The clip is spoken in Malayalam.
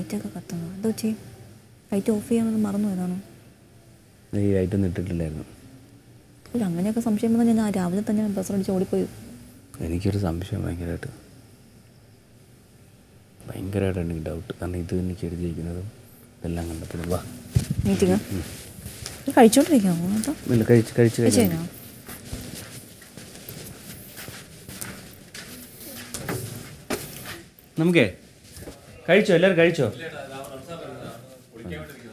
ലൈറ്റൊക്കെ കത്തുന്നു എന്താ വെച്ചി ലൈറ്റ് ഓഫ് ചെയ്യാമെന്ന് മറന്നു പോയതാണോ ഈ ഐറ്റം ഇട്ടിട്ടില്ലായിരുന്നു ഇല്ല അങ്ങനെയൊക്കെ സംശയം വന്നാൽ ഞാൻ രാവിലെ തന്നെ ബസ് അടിച്ച് ഓടിപ്പോയി എനിക്കൊരു സംശയം ഭയങ്കരമായിട്ട് ഭയങ്കരമായിട്ടാണ് എനിക്ക് ഡൗട്ട് കാരണം ഇത് എനിക്ക് എഴുതിയിരിക്കുന്നതും ഇതെല്ലാം കണ്ടപ്പോഴും വാ മീറ്റിംഗ് ഇത് കഴിച്ചോണ്ടിരിക്കാമോ കേട്ടോ ഇല്ല കഴിച്ച് കഴിച്ച് കഴിച്ചു കഴിഞ്ഞു കഴിഞ്ഞോ നമുക്കേ കഴിച്ചോ എല്ലാവരും കഴിച്ചോ